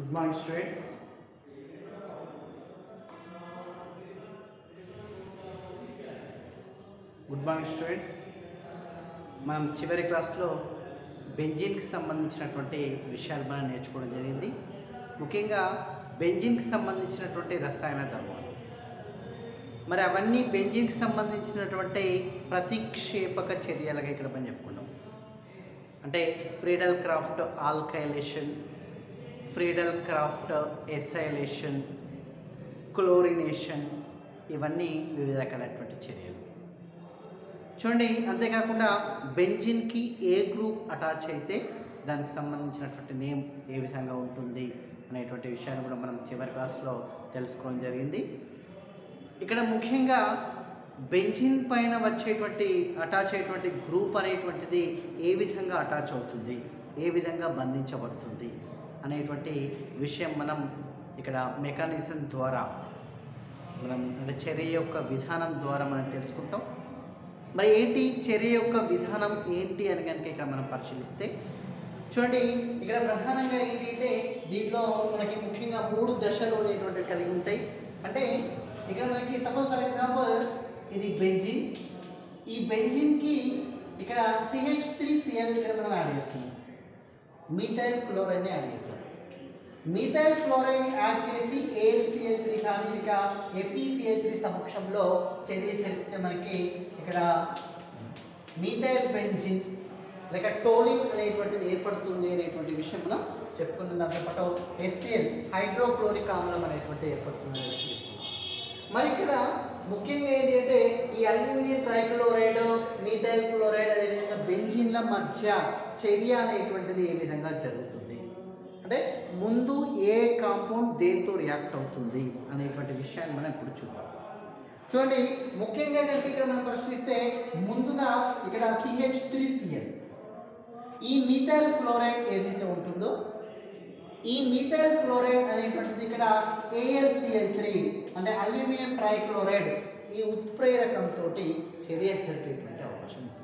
Good morning, students. Good morning students మనం చివరి క్లాస్లో బెంజిన్కి సంబంధించినటువంటి విషయాలు మనం నేర్చుకోవడం జరిగింది ముఖ్యంగా బెంజిన్కి సంబంధించినటువంటి రసాయన ధర్మాలు మరి అవన్నీ బెంజిన్కి సంబంధించినటువంటి ప్రతిక్షేపక చర్యలుగా ఇక్కడ మనం చెప్పుకున్నాం అంటే Friedel Crafts alkylation Friedel Crafts acylation chlorination ఇవన్నీ వివిధ రకాలైనటువంటి చర్యలు చూడండి అంతేకాకుండా బెంజిన్కి ఏ గ్రూప్ అటాచ్ అయితే దానికి సంబంధించినటువంటి నేమ్ ఏ విధంగా ఉంటుంది అనేటువంటి విషయాన్ని కూడా మనం చివరి క్లాస్లో తెలుసుకోవడం జరిగింది ఇక్కడ ముఖ్యంగా బెంజిన్ పైన వచ్చేటువంటి అటాచ్ అయ్యేటువంటి గ్రూప్ అనేటువంటిది ఏ విధంగా అటాచ్ అవుతుంది ఏ విధంగా బంధించబడుతుంది అనేటువంటి విషయం మనం ఇక్కడ మెకానిజం ద్వారా మనం అంటే చర్య యొక్క విధానం ద్వారా మనం తెలుసుకుంటాం మరి ఏంటి చర్య యొక్క విధానం ఏంటి అని కనుక ఇక్కడ మనం పరిశీలిస్తే చూడండి ఇక్కడ ప్రధానంగా ఏంటి అంటే దీంట్లో మనకి ముఖ్యంగా మూడు దశలు అనేటువంటివి కలిగి ఉంటాయి అంటే ఇక్కడ మనకి సపోజ్ ఫర్ ఎగ్జాంపుల్ ఇది బెంజిన్ ఈ బెంజిన్కి ఇక్కడ సిహెచ్ త్రీ సిఎల్ ఇక్కడ మనం యాడ్ చేస్తున్నాం మీథైల్ క్లోరైడ్ని యాడ్ చేస్తాం మీథైల్ క్లోరైడ్ యాడ్ చేసి ఏఎల్సిఎల్ త్రీ కానీ ఇక ఎఫ్ఈసిఎల్ త్రీ సమక్షంలో చర్య జరిపితే మనకి ఇక్కడ మీథైల్ బెంజిన్ లేక టోలిన్ అనేటువంటిది ఏర్పడుతుంది అనేటువంటి విషయం మనం చెప్పుకున్న దాంతోపాటు ఎస్సిఎల్ హైడ్రోక్లోరిక్ ఆమ్లం అనేటువంటిది ఏర్పడుతుంది అనేసి చెప్పుకున్నాం. మరి ఇక్కడ ముఖ్యంగా ఏంటి అంటే ఈ అల్యూమినియం ట్రైక్లోరైడ్ మీథైల్ క్లోరైడ్ అదేవిధంగా బెంజిన్ల మధ్య చర్య అనేటువంటిది ఏ విధంగా జరుగుతుంది అంటే ముందు ఏ కాంపౌండ్ దేంతో రియాక్ట్ అవుతుంది అనేటువంటి విషయాన్ని మనం ఇప్పుడు చూద్దాం చూడండి ముఖ్యంగా కనుక ఇక్కడ మనం పరిశీలిస్తే ముందుగా ఇక్కడ సిహెచ్ త్రీ సిఎల్ ఈ మీథైల్ క్లోరైడ్ ఏదైతే ఉంటుందో ఈ మీథైల్ క్లోరైడ్ అనేటువంటిది ఇక్కడ ఏఎల్సిఎల్ త్రీ అంటే అల్యూమినియం ట్రైక్లోరైడ్ ఈ ఉత్ప్రేరకంతో చర్య జరిపేటువంటి అవకాశం ఉంటుంది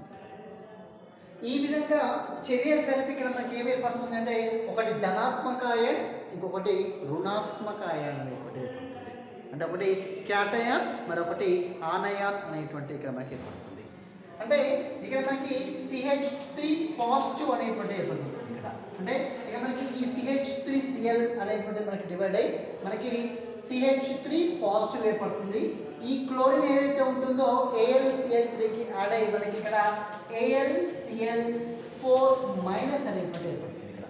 ఈ విధంగా చర్య జరిపి ఇక్కడ మనకి ఏమి ఏర్పడుతుంది అంటే ఒకటి ధనాత్మక అయన్ ఇంకొకటి రుణాత్మక అయన్ అనేటువంటి ఏర్పడుతుంది అంటే ఒకటి క్యాటయాన్ మరొకటి ఆనయాన్ అనేటువంటి ఇక్కడ మనకి ఏర్పడుతుంది అంటే ఇక్కడ మనకి సిహెచ్ త్రీ పాజిటివ్ అనేటువంటి ఏర్పడుతుంది ఇక్కడ అంటే ఇక మనకి ఈ సిహెచ్ త్రీ సిఎల్ అనేటువంటి మనకి డివైడ్ అయ్యి మనకి సిహెచ్ త్రీ పాజిటివ్ ఏర్పడుతుంది ఈ క్లోరిన్ ఏదైతే ఉంటుందో ఏఎల్సిఎల్ త్రీకి యాడ్ అయ్యి మనకి ఇక్కడ ఏఎల్సిఎల్ ఫోర్ మైనస్ అనేటువంటి ఏర్పడుతుంది ఇక్కడ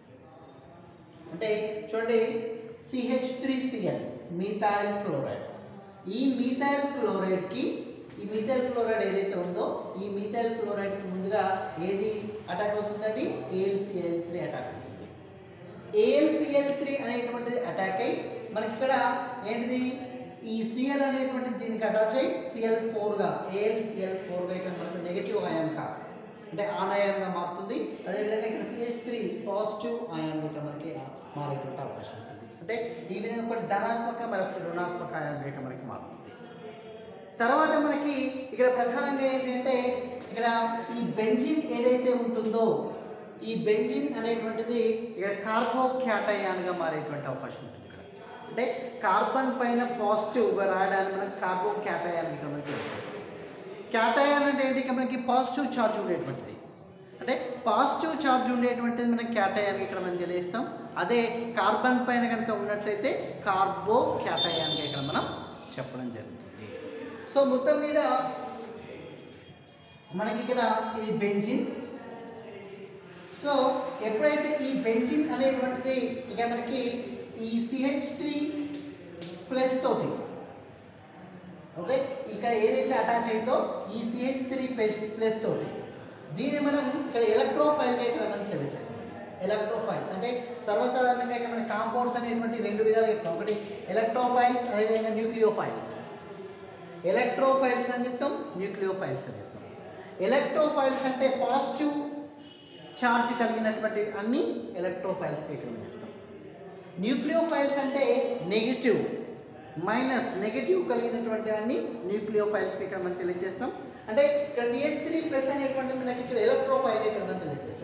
అంటే చూడండి C H three C L methyl chloride ఈ మీథైల్ క్లోరైడ్కి ఈ మీథైల్ క్లోరైడ్ ఏదైతే ఉందో ఈ మీథైల్ క్లోరైడ్కి ముందుగా ఏది అటాక్ అవుతుందండి ఏఎల్సిఎల్ త్రీ అటాక్ అవుతుంది ఏఎల్సిఎల్ త్రీ అనేటువంటిది అటాక్ అయ్యి మనకి ఇక్కడ ఏంటిది ఈ సిఎల్ అనేటువంటిది దీనికి అటాచ్ అయ్యి సిఎల్ ఫోర్గా ఏఎల్సిఎల్ ఫోర్గా ఇక్కడ మనకు నెగిటివ్ అయాన్గా అంటే ఆనయాన్గా మారుతుంది అదేవిధంగా ఇక్కడ సిహెచ్ త్రీ పాజిటివ్ అయాన్గా ఇక్కడ మనకి మారేటువంటి అవకాశం ఉంటుంది అంటే ఈ విధంగా ఒకటి ధనాత్మక మరొకటి రుణాత్మక అయాన్గా ఇక్కడ మనకి మారుతుంది తర్వాత మనకి ఇక్కడ ప్రధానంగా ఏంటంటే ఇక్కడ ఈ బెంజిన్ ఏదైతే ఉంటుందో ఈ బెంజిన్ అనేటువంటిది ఇక్కడ కార్బో క్యాటయాన్గా మారేటువంటి అవకాశం ఉంటుంది ఇక్కడ అంటే కార్బన్ పైన పాజిటివ్గా రాయడానికి మనకి కార్బో క్యాటయాన్ ఇక్కడ మనకి తెలుస్తుంది క్యాటయాన్ అంటే ఏంటి ఇక మనకి పాజిటివ్ ఛార్జ్ ఉండేటువంటిది అంటే పాజిటివ్ ఛార్జ్ ఉండేటువంటిది మనం క్యాటయాన్ ఇక్కడ మనం తెలియస్తాం అదే కార్బన్ పైన కనుక ఉన్నట్లయితే కార్బో క్యాటయాన్గా ఇక్కడ మనం చెప్పడం జరుగుతుంది సో మొత్తం మీద మనకి ఇక్కడ ఇది బెంజిన్ సో ఎప్పుడైతే ఈ బెంజిన్ అనేటువంటిది ఇక మనకి ఈ సిహెచ్ త్రీ ప్లస్ తోటి ఓకే ఇక్కడ ఏదైతే అటాచ్ అయిందో ఈ సిహెచ్ త్రీ ప్లస్ ప్లస్ తోటి దీన్ని మనం ఇక్కడ ఎలక్ట్రోఫైల్గా ఇక్కడ మనం తెలియజేస్తాం ఎలక్ట్రోఫైల్ అంటే సర్వసాధారణంగా ఇక్కడ మన కాంపౌండ్స్ అనేటువంటి రెండు విధాలు చెప్తాం ఒకటి ఎలక్ట్రోఫైల్స్ అదేవిధంగా న్యూక్లియోఫైల్స్ ఎలక్ట్రోఫైల్స్ అని చెప్తాం న్యూక్లియోఫైల్స్ అని చెప్తాం ఎలక్ట్రోఫైల్స్ అంటే పాజిటివ్ ఛార్జ్ కలిగినటువంటి అన్ని ఎలక్ట్రోఫైల్స్ ఇక్కడ మనం చెప్తాం న్యూక్లియోఫైల్స్ అంటే నెగిటివ్ మైనస్ నెగిటివ్ కలిగినటువంటి అన్ని న్యూక్లియోఫైల్స్ ఇక్కడ మనం తెలియజేస్తాం అంటే ఇక్కడ సిఎస్ త్రీ ప్లస్ అనేటువంటి మనకి ఇక్కడ ఎలక్ట్రోఫైల్ ఇక్కడ మనం తెలియజేస్తాం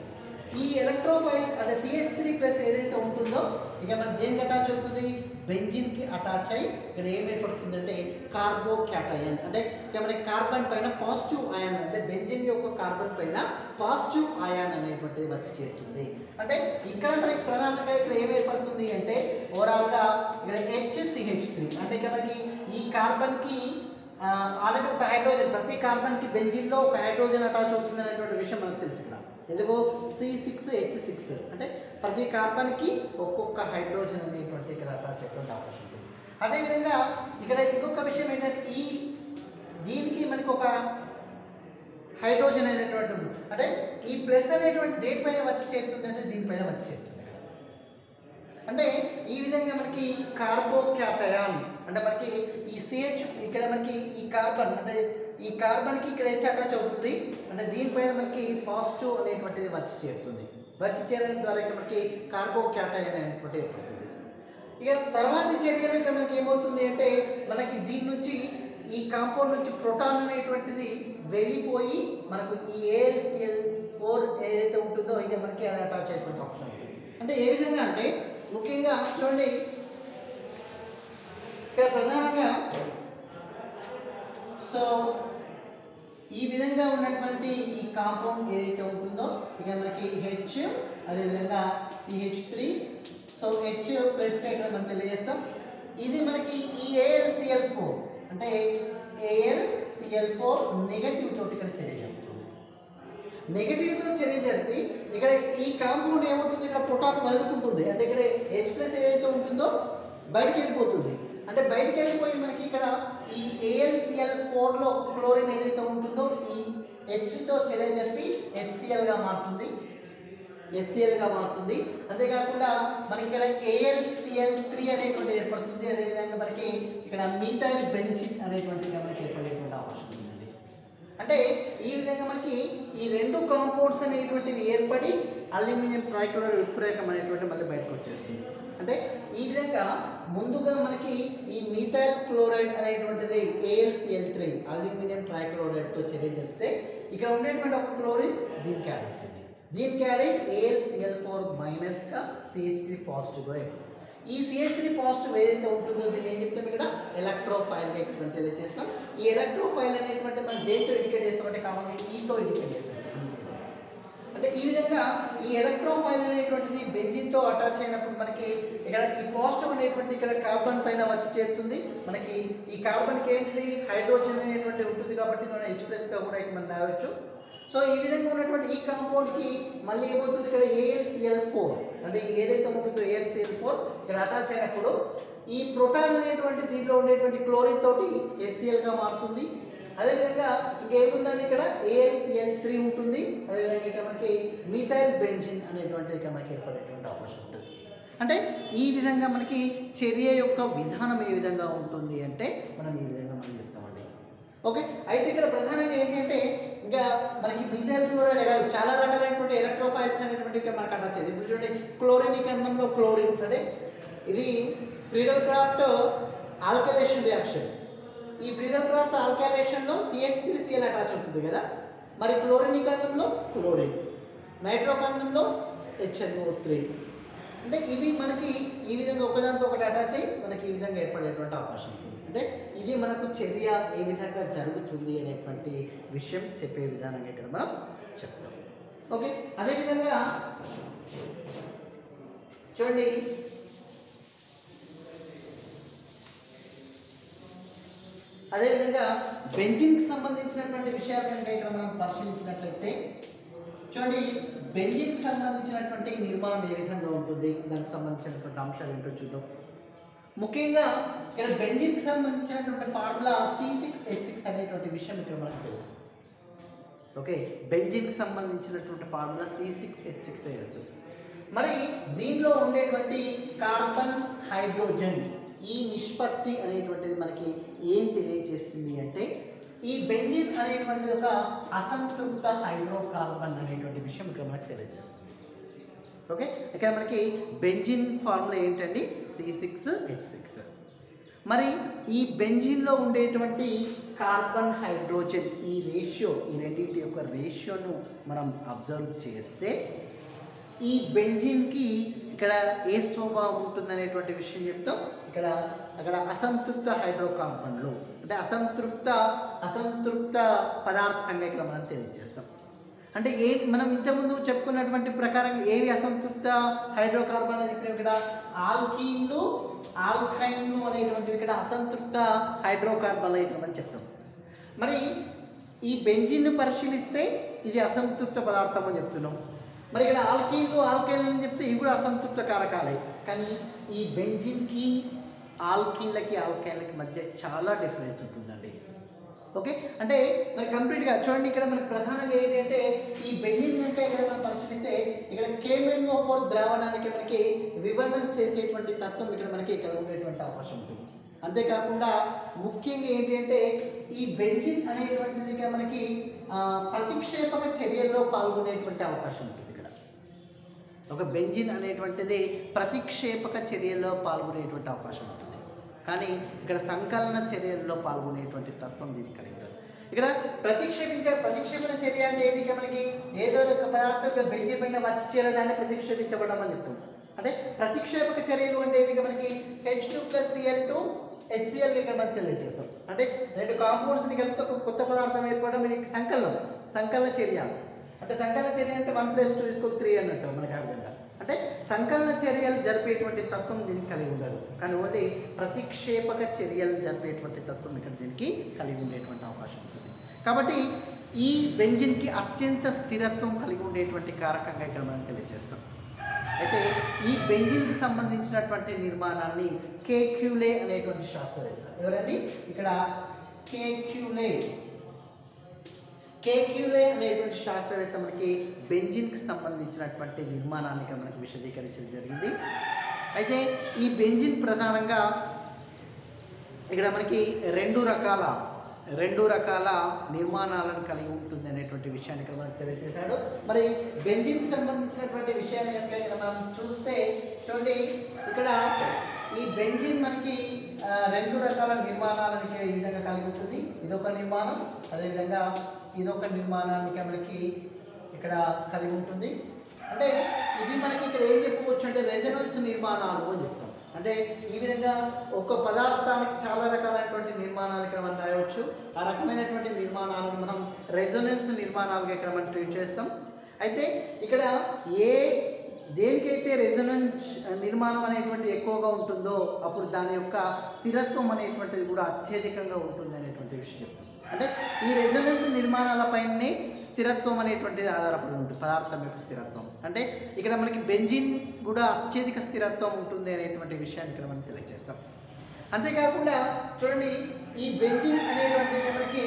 ఈ ఎలక్ట్రోఫైల్ అంటే సిఎస్ త్రీ ప్లస్ ఏదైతే ఉంటుందో ఇక మనకి దేనికి అటాచ్ అవుతుంది బెంజిన్కి అటాచ్ అయ్యి ఇక్కడ ఏం ఏర్పడుతుందంటే కార్బో క్యాటయన్ అంటే ఇక మనకి కార్బన్ పైన పాజిటివ్ అయాన్ అంటే బెంజిన్ యొక్క కార్బన్ పైన పాజిటివ్ అయాన్ అనేటువంటిది వచ్చి చేరుతుంది అంటే ఇక్కడ మనకి ప్రధానంగా ఇక్కడ ఏం ఏర్పడుతుంది అంటే ఓవరాల్గా ఇక్కడ హెచ్సిహెచ్ త్రీ అంటే ఇక్కడ మనకి ఈ కార్బన్కి ఆల్రెడీ ఒక హైడ్రోజన్ ప్రతి కార్బన్కి బెంజిన్లో ఒక హైడ్రోజన్ అటాచ్ అవుతుంది అనేటువంటి విషయం మనకు తెలుసు ఇక్కడ ఎందుకు సి సిక్స్ హెచ్ సిక్స్ అంటే ప్రతి కార్బన్కి ఒక్కొక్క హైడ్రోజన్ అనేటువంటి ఇక్కడ అటాచ్ అయ్యేటువంటి అవకాశం ఉంటుంది అదేవిధంగా ఇక్కడ ఇంకొక విషయం ఏంటంటే ఈ దీనికి మనకి ఒక హైడ్రోజన్ అనేటువంటి ఉంది అంటే ఈ ప్లస్ అనేటువంటి దేనిపైన వచ్చి చేరుతుంది అంటే దీనిపైన వచ్చి చేరుతుంది ఇక్కడ. అంటే ఈ విధంగా మనకి కార్బోక్యాటయాన్ అంటే మనకి ఈ సిహెచ్ ఇక్కడ మనకి ఈ కార్బన్ అంటే ఈ కార్బన్కి ఇక్కడ హెచ్ అటాచ్ అవుతుంది అంటే దీనిపైన మనకి పాజిటివ్ అనేటువంటిది వచ్చి చేరుతుంది వచ్చి చేరడం ద్వారా ఇక్కడ మనకి కార్బోక్యాటయాన్ అనేటువంటి ఏర్పడుతుంది ఇక తర్వాతి చర్యలు ఇక్కడ మనకి ఏమవుతుంది అంటే మనకి దీని నుంచి ఈ కాంపౌండ్ నుంచి ప్రోటాన్ అనేటువంటిది వెళ్ళిపోయి మనకు ఈ ఏఎల్సిఎల్ ఫోర్ ఏదైతే ఉంటుందో ఇక మనకి అది అటాచ్ అయ్యేటువంటి ఆప్షన్ ఉంటుంది అంటే ఏ విధంగా అంటే ముఖ్యంగా చూడండి ఇక్కడ ప్రధానంగా సో ఈ విధంగా ఉన్నటువంటి ఈ కాంపౌండ్ ఏదైతే ఉంటుందో ఇక మనకి హెచ్ అదేవిధంగా సిహెచ్ త్రీ సో హెచ్ ప్లస్గా ఇక్కడ మనం తెలియజేస్తాం ఇది మనకి ఈ ఏఎల్సిఎల్ ఫోర్ అంటే ఏఎల్సిఎల్ ఫోర్ నెగటివ్ తోటి ఇక్కడ చర్య జరుగుతుంది నెగటివ్తో చర్య జరిపి ఇక్కడ ఈ కాంపౌండ్ ఏమవుతుంది ఇక్కడ ప్రోటాన్ వదులుకుంటుంది అంటే ఇక్కడ హెచ్ ప్లస్ ఏదైతే ఉంటుందో బయటికి వెళ్ళిపోతుంది అంటే బయటికి వెళ్ళిపోయి మనకి ఇక్కడ ఈ ఏఎల్సిఎల్ ఫోర్లో క్లోరిన్ ఏదైతే ఉంటుందో ఈ హెచ్తో చర్య జరిపి హెచ్సిఎల్గా మారుతుంది హెచ్సిఎల్గా మారుతుంది అంతేకాకుండా మనకి ఇక్కడ ఏఎల్సిఎల్ త్రీ అనేటువంటి ఏర్పడుతుంది అదేవిధంగా మనకి ఇక్కడ మీథైల్ బెన్సిన్ అనేటువంటిగా మనకి ఏర్పడేటువంటి అవకాశం ఉంది అంటే ఈ విధంగా మనకి ఈ రెండు కాంపౌండ్స్ అనేటువంటివి ఏర్పడి అల్యూమినియం ట్రైక్లోరైడ్ ఉత్ప్రేరకం అనేటువంటి మళ్ళీ బయటకు వచ్చేస్తుంది అంటే ఈ విధంగా ముందుగా మనకి ఈ మీథైల్ క్లోరైడ్ అనేటువంటిది ఏఎల్సిఎల్ త్రీ అల్యూమినియం ట్రైక్లోరైడ్తో చర్య జరిపితే ఇక్కడ ఉండేటువంటి ఒక క్లోరిన్ దీనికి యాడ్ అవుతుంది దీనికి యాడ్ అయ్యి ఏఎల్సిఎల్ ఫోర్ మైనస్గా సిహెచ్ త్రీ పాజిటివ్గా అయిపోతుంది ఈ సిహెచ్ త్రీ పాజిటివ్ ఏదైతే ఉంటుందో దీన్ని ఏం చెప్తాం ఇక్కడ ఎలక్ట్రోఫైల్ మనం తెలియజేస్తాం ఈ ఎలక్ట్రోఫైల్ అనేటువంటి మనం దేంతో ఇండికేట్ చేస్తామంటే కావాలంటే ఈతో ఇండికేట్ చేస్తాం అంటే ఈ విధంగా ఈ ఎలక్ట్రోఫైల్ అనేటువంటిది బెంజిన్తో అటాచ్ అయినప్పుడు మనకి ఇక్కడ ఈ పాజిటివ్ అనేటువంటి ఇక్కడ కార్బన్ పైన వచ్చి చేరుతుంది మనకి ఈ కార్బన్కి ఏంటిది హైడ్రోజన్ అనేటువంటి ఉంటుంది కాబట్టి మనం హెచ్ ప్లస్గా కూడా ఇక్కడ మనం రావచ్చు సో ఈ విధంగా ఉన్నటువంటి ఈ కాంపౌండ్కి మళ్ళీ ఏమవుతుంది ఇక్కడ ఏఎల్సిఎల్ ఫోర్ అంటే ఏదైతే ఉంటుందో ఏఎల్సిఎల్ ఫోర్ ఇక్కడ అటాచ్ అయినప్పుడు ఈ ప్రోటాన్ అనేటువంటి దీంట్లో ఉండేటువంటి క్లోరిన్ తోటి ఎస్సిఎల్గా మారుతుంది అదేవిధంగా ఇంకేముందండి ఇక్కడ ఏఎల్సిఎల్ త్రీ ఉంటుంది అదేవిధంగా ఇక్కడ మనకి మిథైల్ బెంజిన్ అనేటువంటి ఇక్కడ మనకి ఏర్పడేటువంటి అవకాశం ఉంటుంది అంటే ఈ విధంగా మనకి చర్య యొక్క విధానం ఏ విధంగా ఉంటుంది అంటే మనం ఈ విధంగా మనం చెప్తామండి ఓకే అయితే ఇక్కడ ప్రధానంగా ఏంటంటే ఇంకా మనకి మిథైల్ క్లోరైడ్ కాదు చాలా రకాలైనటువంటి ఎలక్ట్రోఫైల్స్ అనేటువంటి ఇక్కడ మనకు అటాచ్ అయ్యింది ఇప్పుడు చూడండి క్లోరినిక్ అన్నంలో క్లోరిన్ అంటే ఇది ఫ్రీడల్ క్రాఫ్ట్ ఆల్కలేషన్ రియాక్షన్ ఈ ఫ్రీడల్ క్రాఫ్ట్ ఆల్కలేషన్లో సిహెచ్ త్రీ సిఎల్ అటాచ్ అవుతుంది కదా మరి క్లోరినిక్ అన్నంలో క్లోరిన్ నైట్రోక్ అన్నంలో హెచ్ఎన్ఓ త్రీ అంటే ఇవి మనకి ఈ విధంగా ఒకదానితో ఒకటి అటాచ్ అయ్యి మనకి ఈ విధంగా ఏర్పడేటువంటి అవకాశం ఉంటుంది అంటే ఇది మనకు చర్య ఏ విధంగా జరుగుతుంది అనేటువంటి విషయం చెప్పే విధానంగా ఇక్కడ మనం చెప్తాం ఓకే అదేవిధంగా చూడండి అదేవిధంగా బెంజిన్కి సంబంధించినటువంటి విషయాలు కనుక ఇక్కడ మనం పరిశీలించినట్లయితే చూడండి బెంజిన్కి సంబంధించినటువంటి నిర్మాణం ఏ విధంగా ఉంటుంది దానికి సంబంధించినటువంటి అంశాలు ఏంటో చూద్దాం ముఖ్యంగా ఇక్కడ బెంజిన్కి సంబంధించినటువంటి formula C six H six అనేటువంటి విషయం ఇక్కడ మనకు తెలుసు ఓకే బెంజిన్కి సంబంధించినటువంటి formula C six H six తెలుసు మరి దీంట్లో ఉండేటువంటి కార్బన్ హైడ్రోజన్ ఈ నిష్పత్తి అనేటువంటిది మనకి ఏం తెలియజేస్తుంది అంటే ఈ బెంజిన్ అనేటువంటిది ఒక అసంతృప్త హైడ్రోకార్బన్ అనేటువంటి విషయం ఇక్కడ మనకి తెలియజేస్తుంది ఓకే ఇక్కడ మనకి బెంజిన్ ఫార్ములా ఏంటండి సి సిక్స్ హెచ్ సిక్స్ మరి ఈ బెంజిన్లో ఉండేటువంటి కార్బన్ హైడ్రోజన్ ఈ రేషియో ఈ రెండింటి యొక్క రేషియోను మనం అబ్జర్వ్ చేస్తే ఈ బెంజిన్కి ఇక్కడ ఏ స్వభావం ఉంటుందనేటువంటి విషయం చెప్తాం ఇక్కడ అక్కడ అసంతృప్త హైడ్రోకార్బన్లు అంటే అసంతృప్త అసంతృప్త పదార్థంగా ఇక్కడ మనం తెలియజేస్తాం అంటే ఏ మనం ఇంతకుముందు చెప్పుకున్నటువంటి ప్రకారం ఏవి అసంతృప్త హైడ్రోకార్బన్ అనేది ఇక్కడ ఇక్కడ ఆల్కీన్లు ఆల్కైన్లు అనేటువంటివి ఇక్కడ అసంతృప్త హైడ్రోకార్బన్లు ఇక్కడ మనం చెప్తాం మరి ఈ బెంజిన్ను పరిశీలిస్తే ఇది అసంతృప్త పదార్థం అని చెప్తున్నాం మరి ఇక్కడ ఆల్కీన్లు ఆల్కైన్లు అని చెప్తే ఇవి కూడా అసంతృప్త కారకాలే కానీ ఈ బెంజిన్కి ఆల్కీన్లకి ఆల్కైన్లకి మధ్య చాలా డిఫరెన్స్ ఉంటుందండి ఓకే అంటే మరి కంప్లీట్గా చూడండి ఇక్కడ మనకి ప్రధానంగా ఏంటంటే ఈ బెంజిన్ అంటే ఇక్కడ మనం పరిశీలిస్తే ఇక్కడ కేమెన్ఓ ఫోర్ ద్రావణానికి మనకి వివరణం చేసేటువంటి తత్వం ఇక్కడ మనకి ఇక్కడ ఉండేటువంటి అవకాశం ఉంటుంది అంతేకాకుండా ముఖ్యంగా ఏంటి అంటే ఈ బెంజిన్ అనేటువంటిది ఇక్కడ మనకి ఆ, ప్రతిక్షేపక చర్యల్లో పాల్గొనేటువంటి అవకాశం ఉంటుంది ఇక్కడ ఒక బెంజిన్ అనేటువంటిది ప్రతిక్షేపక చర్యల్లో పాల్గొనేటువంటి అవకాశం ఉంటుంది కానీ ఇక్కడ సంకలన చర్యల్లో పాల్గొనేటువంటి తత్వం దీనికి కలిగి ఉండదు ఇక్కడ ప్రతిక్షేపించే ప్రతిక్షేపణ చర్య అంటే ఏంటి ఇక్కడ మనకి ఏదో ఒక పదార్థం ఇక్కడ బెంజిన్ పైన వచ్చి చేరడాన్ని ప్రతిక్షేపించబడడం అని చెప్తాం అంటే ప్రతిక్షేపక చర్యలు అంటే ఏంటి ఇక్కడ మనకి H two plus C L two H C L ఇక్కడ మనం తెలియజేస్తాం అంటే రెండు కాంపౌండ్స్ని కలిపితే ఒక కొత్త పదార్థం ఏర్పడడం ఇది సంకలనం సంకలన చర్య అంటే సంకలన చర్య అంటే వన్ ప్లస్ టూ ఇస్కో త్రీ అన్నట్టు మనకి ఆ విధంగా అంటే సంకలన చర్యలు జరిపేటువంటి తత్వం దీనికి కలిగి ఉండదు కానీ ఓన్లీ ప్రతిక్షేపక చర్యలు జరిపేటువంటి తత్వం ఇక్కడ దీనికి కలిగి ఉండేటువంటి అవకాశం ఉంటుంది కాబట్టి ఈ బెంజిన్కి అత్యంత స్థిరత్వం కలిగి ఉండేటువంటి కారకంగా ఇక్కడ మనం తెలియజేస్తాం అయితే ఈ బెంజిన్కి సంబంధించినటువంటి నిర్మాణాన్ని కేక్యూలే అనేటువంటి శాస్త్రవేత్త ఎవరండి ఇక్కడ కేక్యూలే కేక్యూలే అనేటువంటి శాస్త్రవేత్త మనకి బెంజిన్కి సంబంధించినటువంటి నిర్మాణాన్ని ఇక్కడ మనకి విశదీకరించడం జరిగింది అయితే ఈ బెంజిన్ ప్రధానంగా ఇక్కడ మనకి రెండు రకాల రెండు రకాల నిర్మాణాలను కలిగి ఉంటుంది అనేటువంటి విషయాన్ని ఇక్కడ మనకు తెలియజేశాడు మరి బెంజిన్కి సంబంధించినటువంటి విషయాన్ని కనుక ఇక్కడ మనం చూస్తే చూడండి ఇక్కడ ఈ బెంజిన్ మనకి ఆ, రెండు రకాల నిర్మాణాలను ఇక్కడ ఈ విధంగా కలిగి ఉంటుంది ఇదొక నిర్మాణం అదేవిధంగా ఇదొక నిర్మాణానికి మనకి ఇక్కడ కలిగి ఉంటుంది అంటే ఇవి మనకి ఇక్కడ ఏం చెప్పుకోవచ్చు అంటే రెజనెన్స్ నిర్మాణాలు అని చెప్తాం అంటే ఈ విధంగా ఒక పదార్థానికి చాలా రకాలైనటువంటి నిర్మాణాలు ఇక్కడ మనం రాయవచ్చు ఆ రకమైనటువంటి నిర్మాణాలను మనం రెజొనెన్స్ నిర్మాణాలుగా ఇక్కడ మనం ట్రీట్ చేస్తాం అయితే ఇక్కడ ఏ దేనికైతే రెజొనెన్స్ నిర్మాణం అనేటువంటి ఎక్కువగా ఉంటుందో అప్పుడు దాని యొక్క స్థిరత్వం అనేటువంటిది కూడా అత్యధికంగా ఉంటుంది అనేటువంటి విషయం చెప్తాం అంటే ఈ రెజొనెన్స్ నిర్మాణాలపైనే స్థిరత్వం అనేటువంటిది ఆధారపడి ఉంటుంది పదార్థం యొక్క స్థిరత్వం అంటే ఇక్కడ మనకి బెంజిన్ కూడా అత్యధిక స్థిరత్వం ఉంటుంది అనేటువంటి విషయాన్ని ఇక్కడ మనం తెలియజేస్తాం అంతేకాకుండా చూడండి ఈ బెంజిన్ అనేటువంటి మనకి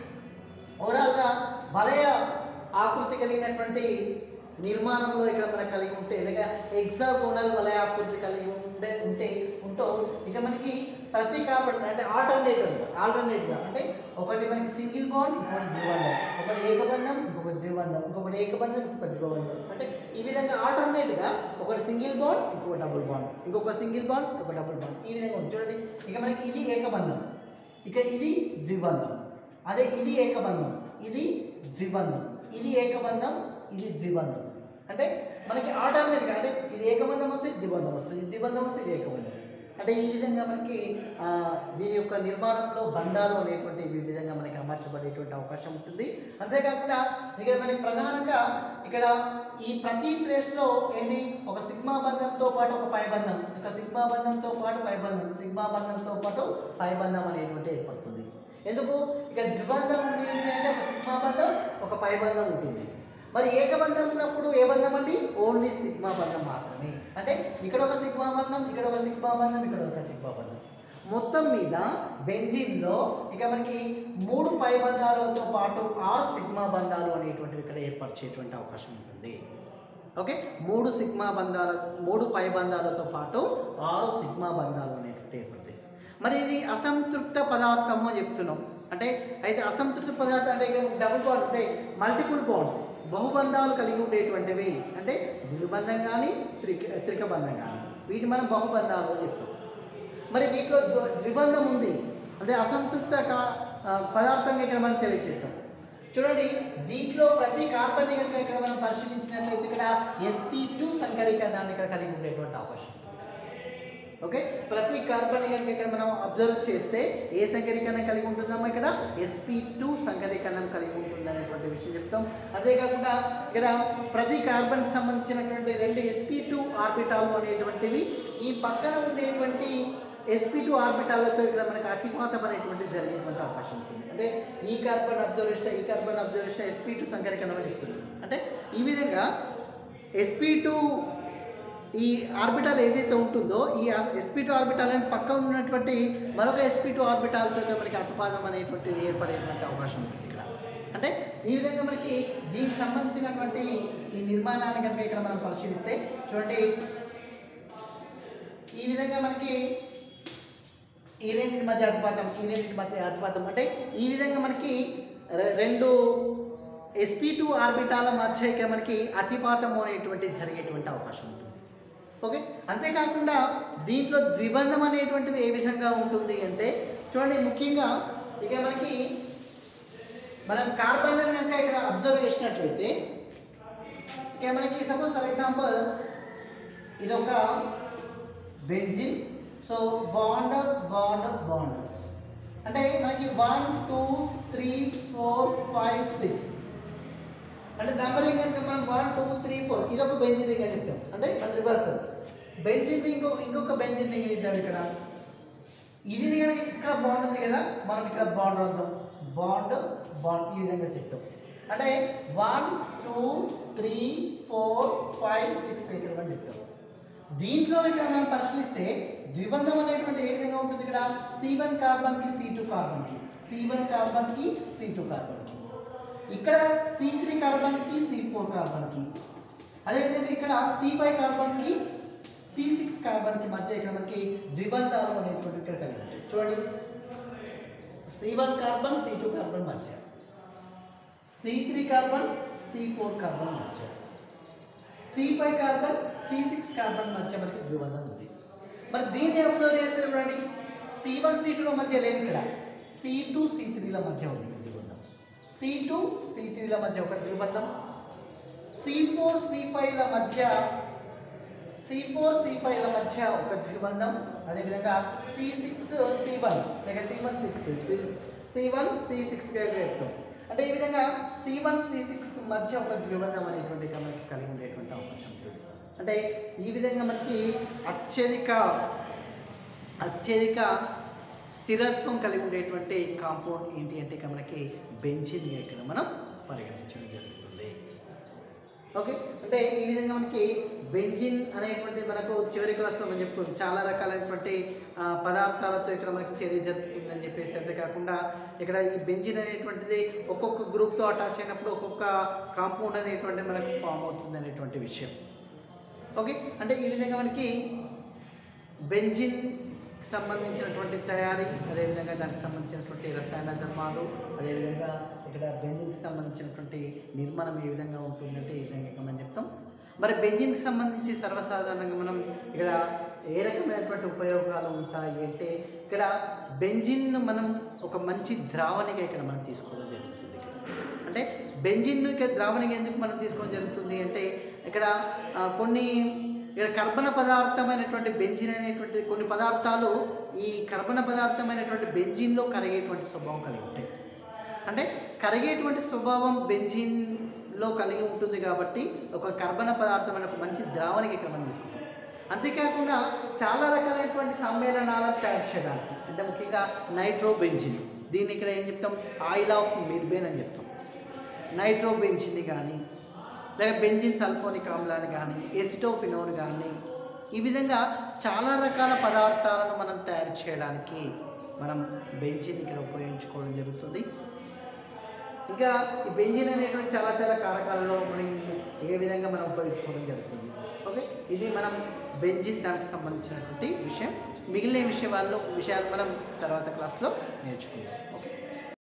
ఓవరాల్గా వలయ ఆకృతి కలిగినటువంటి నిర్మాణంలో ఇక్కడ మనకు కలిగి ఉంటే లేదా ఎగ్జాగోనల్ వలయ ఆకృతి కలిగి ఉండే ఉంటే ఉంటూ ఇక మనకి ప్రతి కార్బన్ అంటే ఆల్టర్నేటివ్గా ఆల్టర్నేట్గా అంటే ఒకటి మనకి సింగిల్ బాండ్ ఇంకొకటి ద్విబంధం ఒకటి ఏకబంధం ఇంకొకటి ద్విబంధం ఇంకొకటి ఏకబంధం ఇంకొకటి ద్విబంధం అంటే ఈ విధంగా ఆల్టర్నేట్గా ఒకటి సింగిల్ బాండ్ ఇంకొక డబుల్ బాండ్ ఇంకొక సింగిల్ బాండ్ ఒక డబుల్ బాండ్ ఈ విధంగా ఉంది చూడండి ఇక మనకి ఇది ఏకబంధం ఇక ఇది ద్విబంధం అదే ఇది ఏకబంధం ఇది ద్విబంధం ఇది ఏకబంధం ఇది ద్విబంధం అంటే మనకి ఆల్టర్నేట్గా అంటే ఇది ఏకబంధం వస్తే ఇది ద్విబంధం వస్తుంది ఇది ద్విబంధం వస్తే ఇది ఏకబంధం అంటే ఈ విధంగా మనకి ఆ, దీని యొక్క నిర్మాణంలో బంధాలు అనేటువంటి ఈ విధంగా మనకి అమర్చబడేటువంటి అవకాశం ఉంటుంది అంతేకాకుండా ఇక్కడ మనకి ప్రధానంగా ఇక్కడ ఈ ప్రతి ప్లేస్లో ఏంటి ఒక సిగ్మా బంధంతో పాటు ఒక పైబంధం ఒక సిగ్మా బంధంతో పాటు పైబంధం సిగ్మా బంధంతో పాటు పైబంధం అనేటువంటి ఏర్పడుతుంది ఎందుకు ఇక ద్విబంధం ఉంది ఏంటి అంటే ఒక సిగ్మా బంధం ఒక పైబంధం ఉంటుంది మరి ఏకబంధం ఉన్నప్పుడు ఏ బంధం అండి ఓన్లీ సిగ్మా బంధం మాత్రమే అంటే ఇక్కడ ఒక సిగ్మా బంధం ఇక్కడ ఒక సిగ్మా బంధం ఇక్కడ ఒక సిగ్మా బంధం మొత్తం మీద బెంజిన్లో ఇక మనకి మూడు పై బంధాలతో పాటు ఆరు సిగ్మా బంధాలు అనేటువంటివి ఇక్కడ ఏర్పరిచేటువంటి అవకాశం ఉంటుంది ఓకే మూడు సిగ్మా బంధాల మూడు పై బంధాలతో పాటు ఆరు సిగ్మా బంధాలు అనేటువంటి ఏర్పడతాయి మరి ఇది అసంతృప్త పదార్థము అని చెప్తున్నాం అంటే అయితే అసంతృప్త పదార్థం అంటే ఇక్కడ డబుల్ బాండ్ అంటే మల్టిపుల్ బాండ్స్ బహుబంధాలు కలిగి ఉండేటువంటివి అంటే ద్విబంధం కానీ త్రిక త్రికబంధం కానీ వీటిని మనం బహుబంధాలు అని చెప్తాం మరి వీటిలో ద్వ- ద్విబంధం ఉంది అంటే అసంతృప్త కా- ఆ, పదార్థంగా ఇక్కడ మనం తెలియజేస్తాం చూడండి దీంట్లో ప్రతి కార్బన్ కనుక ఇక్కడ మనం పరిశీలించినట్లయితే ఇక్కడ ఎస్పీ టూ సంకరీకరణాన్ని ఇక్కడ కలిగి ఉండేటువంటి అవకాశం ఉంటుంది ఓకే ప్రతి కార్బన్ కనుక ఇక్కడ మనం అబ్జర్వ్ చేస్తే ఏ సంకరీకరణ కలిగి ఉంటుందమ్మా ఇక్కడ ఎస్పీ టూ సంకరీకరణం కలిగి ఉంటుంది అనేటువంటి విషయం చెప్తాం అంతేకాకుండా ఇక్కడ ప్రతి కార్బన్కి సంబంధించినటువంటి రెండు ఎస్పీ టూ ఆర్బిటాలు అనేటువంటివి ఈ పక్కన ఉండేటువంటి ఎస్పీ టూ ఆర్బిటాలతో ఇక్కడ మనకు అతిపాతం అనేటువంటి జరిగేటువంటి అవకాశం ఉంటుంది అంటే ఈ కార్బన్ అబ్జర్వేషన్ ఈ కార్బన్ అబ్జర్వేషన్ ఎస్పీ టూ సంకరీకరణం అని చెప్తున్నాం అంటే ఈ విధంగా ఎస్పీ టూ ఈ ఆర్బిటాల్ ఏదైతే ఉంటుందో ఈ ఎస్పీ టూ ఆర్బిటాల్ అని పక్క ఉన్నటువంటి మరొక ఎస్పీ టూ ఆర్బిటాల్తో మనకి అతుపాదం అనేటువంటిది ఏర్పడేటువంటి అవకాశం ఉంటుంది ఇక్కడ అంటే ఈ విధంగా మనకి దీనికి సంబంధించినటువంటి ఈ నిర్మాణాన్ని కనుక ఇక్కడ మనం పరిశీలిస్తే చూడండి ఈ విధంగా మనకి ఈ రెండింటి మధ్య అతుపాతం ఈ రెండింటి మధ్య అతుపాతం అంటే ఈ విధంగా మనకి రె- రెండు ఎస్పీ టూ ఆర్బిటాల మధ్య ఇక మనకి అతిపాతం అనేటువంటి జరిగేటువంటి అవకాశం ఉంటుంది ఓకే అంతేకాకుండా దీంట్లో ద్విబంధం అనేటువంటిది ఏ విధంగా ఉంటుంది అంటే చూడండి ముఖ్యంగా ఇక మనకి మనం కార్బన్లను కనుక ఇక్కడ అబ్జర్వ్ చేసినట్లయితే ఇక మనకి సపోజ్ ఫర్ ఎగ్జాంపుల్ ఇది ఒక benzene so bond bond bond అంటే మనకి one two three four five six అంటే నంబరింగ్ కనుక మనం వన్ టూ త్రీ ఫోర్ ఇది ఒక బెంజిన్ రింగ్ అని చెప్తాం అంటే మన రివర్స్ బెంజిన్ రింగ్ ఇంకో ఇంకొక బెంజిన్ రింగ్ ఇద్దాం ఇక్కడ ఇది కనుక ఇక్కడ బాండ్ ఉంది కదా మనం ఇక్కడ బాండ్ రాద్దాం బాండ్ బాండ్ ఈ విధంగా చెప్తాం అంటే one two three four five six ఇక్కడ మనం చెప్తాం దీంట్లో ఇక్కడ మనం పరిశీలిస్తే ద్విబంధం అనేటువంటి ఏ విధంగా ఉంటుంది ఇక్కడ సి వన్ కార్బన్కి సి టూ కార్బన్కి సి వన్ కార్బన్కి సి టూ కార్బన్కి ఇక్కడ సి త్రీ కార్బన్కి సి ఫోర్ కార్బన్కి అదేవిధంగా ఇక్కడ సి ఫైవ్ కార్బన్కి సి సిక్స్ కార్బన్కి మధ్య ఇక్కడ మనకి ద్విబంధాలు అనేటువంటి ఇక్కడ కలిగి ఉంటాయి చూడండి C one carbon C two carbon మధ్య C three carbon C four carbon మధ్య C five carbon C six carbon మధ్య మనకి ద్విబంధం ఉంది మరి దీన్ని అబ్జర్వ్ చేస్తే చూడండి సి వన్ సి టూల మధ్య లేదు ఇక్కడ సి టూ సి త్రీల మధ్య ఉంది ఇక్కడ ద్విబంధం సి టూ సి త్రీల మధ్య ఒక ద్విబంధం సి ఫోర్ సి ఫైవ్ల మధ్య సి ఫోర్ సి ఫైవ్ల మధ్య ఒక ద్విబంధం అదేవిధంగా సి సిక్స్ సి వన్ లేక C one six C one C six చెప్తాం అంటే ఈ విధంగా సి వన్ సి సిక్స్ మధ్య ఒక ద్విబంధం అనేటువంటి మనకి కలిగి ఉండేటువంటి అవకాశం ఉంటుంది అంటే ఈ విధంగా మనకి అత్యధిక అత్యధిక స్థిరత్వం కలిగి ఉండేటువంటి కాంపౌండ్ ఏంటి అంటే ఇక మనకి బెంజిన్ ఇక్కడ మనం పరిగణించడం జరుగుతుంది ఓకే అంటే ఈ విధంగా మనకి బెంజిన్ అనేటువంటి మనకు చివరి క్లాస్లో మనం చెప్పుకోవచ్చు చాలా రకాలైనటువంటి ఆ, పదార్థాలతో ఇక్కడ మనకి చర్య జరుగుతుందని చెప్పేసి అంతేకాకుండా ఇక్కడ ఈ బెంజిన్ అనేటువంటిది ఒక్కొక్క గ్రూప్తో అటాచ్ అయినప్పుడు ఒక్కొక్క కాంపౌండ్ అనేటువంటి మనకు ఫామ్ అవుతుంది అనేటువంటి విషయం ఓకే అంటే ఈ విధంగా మనకి బెంజిన్ సంబంధించినటువంటి తయారీ అదేవిధంగా దానికి సంబంధించినటువంటి రసాయన ధర్మాలు అదేవిధంగా ఇక్కడ బెంజిన్కి సంబంధించినటువంటి నిర్మాణం ఏ విధంగా ఉంటుందంటే ఈ విధంగా ఇక్కడ మనం చెప్తాం మరి బెంజిన్కి సంబంధించి సర్వసాధారణంగా మనం ఇక్కడ ఏ రకమైనటువంటి ఉపయోగాలు ఉంటాయి అంటే ఇక్కడ బెంజిన్ మనం ఒక మంచి ద్రావణిగా ఇక్కడ మనం తీసుకోవడం జరుగుతుంది ఇక్కడ అంటే బెంజిన్ ఇక్కడ ద్రావణిగా ఎందుకు మనం తీసుకోవడం జరుగుతుంది అంటే ఇక్కడ ఆ, కొన్ని ఇక్కడ కర్బన పదార్థమైనటువంటి బెంజిన్ అనేటువంటి కొన్ని పదార్థాలు ఈ కర్బన పదార్థమైనటువంటి బెంజిన్లో కరిగేటువంటి స్వభావం కలిగి ఉంటాయి అంటే కరిగేటువంటి స్వభావం బెంజిన్లో కలిగి ఉంటుంది కాబట్టి ఒక కర్బన పదార్థం అనే ఒక మంచి ద్రావణికి ఇక్కడ మనం తీసుకుంటాం అంతేకాకుండా చాలా రకాలైనటువంటి సమ్మేళనాలను తయారు చేయడానికి అంటే ముఖ్యంగా నైట్రో బెంజిన్ దీన్ని ఇక్కడ ఏం చెప్తాం ఆయిల్ ఆఫ్ మిర్బేన్ అని చెప్తాం నైట్రో బెంజిన్ని కానీ లేదా బెంజిన్ సల్ఫోనిక్ ఆమ్లాన్ని కానీ ఎసిటోఫినోన్ కానీ ఈ విధంగా చాలా రకాల పదార్థాలను మనం తయారు చేయడానికి మనం బెంజిన్ ఇక్కడ ఉపయోగించుకోవడం జరుగుతుంది ఇంకా ఈ బెంజిన్ అనేటువంటి చాలా చాలా కారకాలలో మనం ఏ విధంగా మనం ఉపయోగించుకోవడం జరుగుతుంది ఓకే ఇది మనం బెంజిన్ దానికి సంబంధించినటువంటి విషయం మిగిలిన విషయాల్లో విషయాలు మనం తర్వాత క్లాస్లో నేర్చుకుందాం